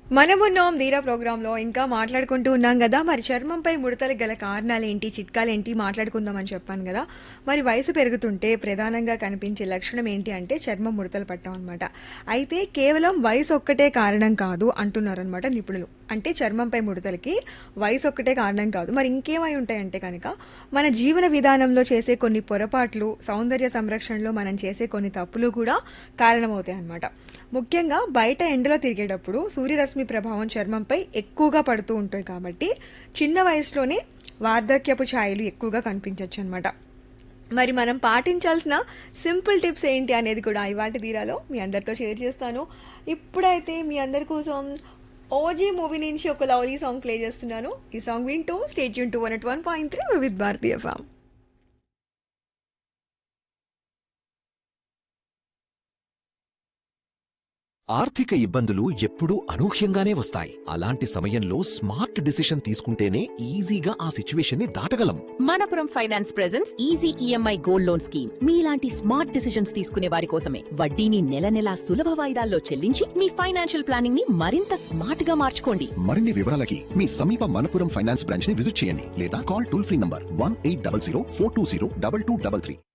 మనమున్నాం ధీరా ప్రోగ్రాంలో ఇంకా మాట్లాడుకుంటూ ఉన్నాం కదా మరి చర్మంపై ముడతలకు గల కారణాలు ఏంటి చిట్కాలు ఏంటి మాట్లాడుకుందామని చెప్పాను కదా మరి వయసు పెరుగుతుంటే ప్రధానంగా కనిపించే లక్షణం ఏంటి అంటే చర్మం ముడతలు పట్టడం అనమాట అయితే కేవలం వయసు ఒక్కటే కారణం కాదు అంటున్నారనమాట నిపుణులు అంటే చర్మంపై ముడతలకి వయసు ఒక్కటే కారణం కాదు మరి ఇంకేమై ఉంటాయంటే కనుక మన జీవన విధానంలో చేసే కొన్ని పొరపాట్లు సౌందర్య సంరక్షణలో మనం చేసే కొన్ని తప్పులు కూడా కారణమవుతాయి అన్నమాట ముఖ్యంగా బయట ఎండలో తిరిగేటప్పుడు సూర్యరశ్మి ప్రభావం చర్మంపై ఎక్కువగా పడుతూ ఉంటాయి కాబట్టి చిన్న వయసులోనే వార్ధక్యపు ఛాయలు ఎక్కువగా కనిపించవచ్చు అనమాట మరి మనం పాటించాల్సిన సింపుల్ టిప్స్ ఏంటి అనేది కూడా ఇవాళ తీరాలో మీ అందరితో షేర్ చేస్తాను ఇప్పుడైతే మీ అందరి కోసం ఓజీ మూవీ నుంచి ఒక లవ్లీ సాంగ్ ప్లే చేస్తున్నాను ఈ సాంగ్ వింటూ స్టేట్ యూన్ to one eight one point three with Bharatiya ఫామ్ ఆర్థిక ఇబ్బందులు ఎప్పుడూ అనూహ్యంగానే వస్తాయి అలాంటి సమయంలో స్మార్ట్ డిసిషన్ తీసుకుంటేనే ఈజీగా ఆ సిచ్యువేషన్ ని దాటగలం Manappuram finance presence easy EMI gold loan scheme మీలాంటి స్మార్ట్ డిసిషన్స్ తీసుకునే వారి కోసమే వడ్డీని నెల నెలా సులభ వాయిదాల్లో చెల్లించి మీ ఫైనాన్షియల్ ప్లానింగ్ ని మరింత స్మార్ట్ గా మార్చుకోండి మరిన్ని వివరాలకి మీ సమీప మనపురం ఫైనాన్స్ బ్రాంచ్ ని విజిట్ చేయండి లేదా call toll free number one eight double zero four two zero double two double three